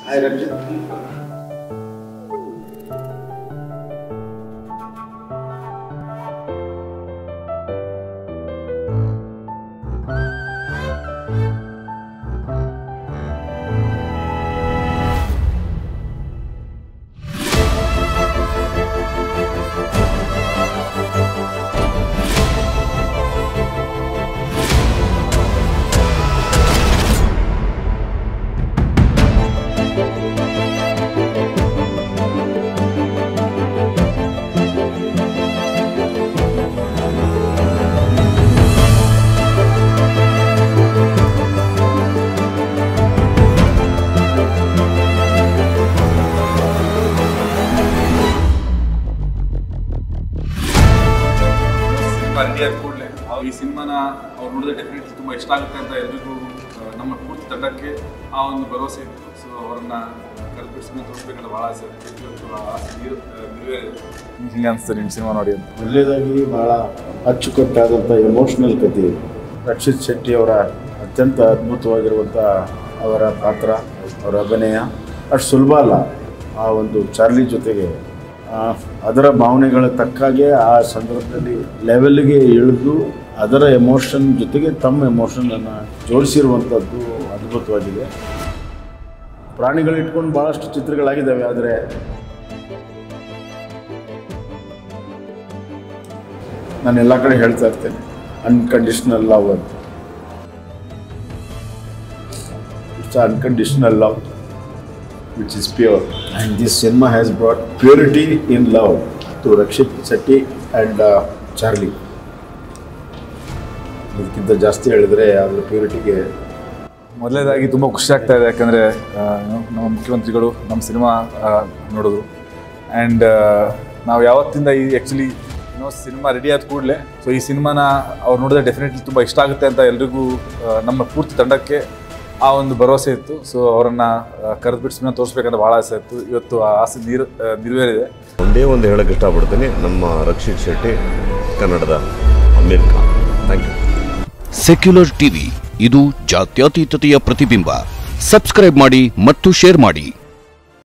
Hi, Rajat. Cinema ready ಆದ ಕೂಡಲೇ ಈ ಸಿನಿಮಾನ ಅವ್ರು ನೋಡಿದ್ರೆ ಡೆಫಿನೆಟ್ಲಿ ತುಂಬ ಇಷ್ಟ ಆಗುತ್ತೆ ಅಂತ ಎಲ್ರಿಗೂ ಆ, ನಮ್ಮ ಪೂರ್ತಿ ತಂಡಕ್ಕೆ ಆ ಒಂದು ಭರವಸೆ ಇತ್ತು ಸೊ ಅವರನ್ನ ಕಲ್ಪಿಸಿ ಸಿನಿಮಾ ತೋರಿಸ್ಬೇಕಂತ ಭಾಳ ಆಸೆ ಇತ್ತು ಇವತ್ತು ಆ ಆಸೆ ನೀರು ನೆರವೇರಿದೆ ಹಿಂಗೆ ಅನಿಸ್ತು ನಿಮ್ಮ ಸಿನಿಮಾ ನೋಡಿ ಅಂತ ಒಳ್ಳೆಯದಾಗಿ ಬಹಳ ಅಚ್ಚುಕಟ್ಟಾದಂಥ ಎಮೋಷ್ನಲ್ ಕಥೆ ಇದು. ರಕ್ಷಿತ್ ಶೆಟ್ಟಿ ಅವರ ಅತ್ಯಂತ ಅದ್ಭುತವಾಗಿರುವಂಥ ಅವರ ಪಾತ್ರ ಅವರ ಅಭಿನಯ ಅಷ್ಟು ಸುಲಭ ಅಲ್ಲ ಆ ಒಂದು ಚಾರ್ಲಿ ಜೊತೆಗೆ ಆ, ಅದರ ಭಾವನೆಗಳ ತಕ್ಕಾಗೆ ಆ ಸಂದರ್ಭದಲ್ಲಿ ಲೆವೆಲ್ಗೆ ಇಳಿದು ಅದರ ಎಮೋಷನ್ ಜೊತೆಗೆ ತಮ್ಮ ಎಮೋಷನನ್ನು ಜೋಡಿಸಿರುವಂಥದ್ದು ಅದ್ಭುತವಾಗಿದೆ ಪ್ರಾಣಿಗಳಿಟ್ಕೊಂಡು ಭಾಳಷ್ಟು ಚಿತ್ರಗಳಾಗಿದ್ದಾವೆ ಆದರೆ ನಾನು ಎಲ್ಲ ಕಡೆ ಹೇಳ್ತಾ ಇರ್ತೇನೆ ಅನ್ಕಂಡೀಷನಲ್ ಲವ್ ಅಂತ it's unconditional love which is pure and this cinema has brought purity in love to Rakshit Shetty and Charlie ಇದಕ್ಕಿಂತ ಜಾಸ್ತಿ ಹೇಳಿದರೆ ಅದರ ಪ್ಯೂರಿಟಿಗೆ ಮೊದಲನೇದಾಗಿ ತುಂಬ ಖುಷಿ ಆಗ್ತಾ ಇದೆ ಯಾಕಂದರೆ ನಮ್ಮ ಮುಖ್ಯಮಂತ್ರಿಗಳು ನಮ್ಮ ಸಿನಿಮಾ ನೋಡೋದು ಆ್ಯಂಡ್ ನಾವು ಯಾವತ್ತಿಂದ ಈ ಆ್ಯಕ್ಚುಲಿ ಏನೋ ಸಿನಿಮಾ ರೆಡಿ ಆದ ಕೂಡಲೇ ಸೊ ಈ ಸಿನಿಮಾನ ಅವ್ರು ನೋಡಿದ್ರೆ ಡೆಫಿನೆಟ್ಲಿ ತುಂಬ ಇಷ್ಟ ಆಗುತ್ತೆ ಅಂತ ಎಲ್ರಿಗೂ ಆ, ನಮ್ಮ ಪೂರ್ತಿ ತಂಡಕ್ಕೆ ಆ ಒಂದು ಭರವಸೆ ಇತ್ತು ಸೊ ಅವರನ್ನು ಕರೆದ್ಬಿಟ್ಟು ಸಿನಿಮಾ ತೋರಿಸ್ಬೇಕಂತ ಭಾಳ ಆಸೆ ಇತ್ತು ಇವತ್ತು ಆ ಆಸೆ ನೀರು ಆ, ನೆರವೇರಿದೆ ಒಂದೇ ಒಂದು ಹೇಳಕ್ಕೆ ಇಷ್ಟಪಡ್ತೀನಿ ನಮ್ಮ ರಕ್ಷಿತ್ ಶೆಟ್ಟಿ ಕನ್ನಡದ Aamir Khan thank you secular TV ಇದು ಜಾತ್ಯತೀತತೆಯ ಪ್ರತಿಬಿಂಬ ಸಬ್ಸ್ಕ್ರೈಬ್ ಮಾಡಿ ಮತ್ತು ಶೇರ್ ಮಾಡಿ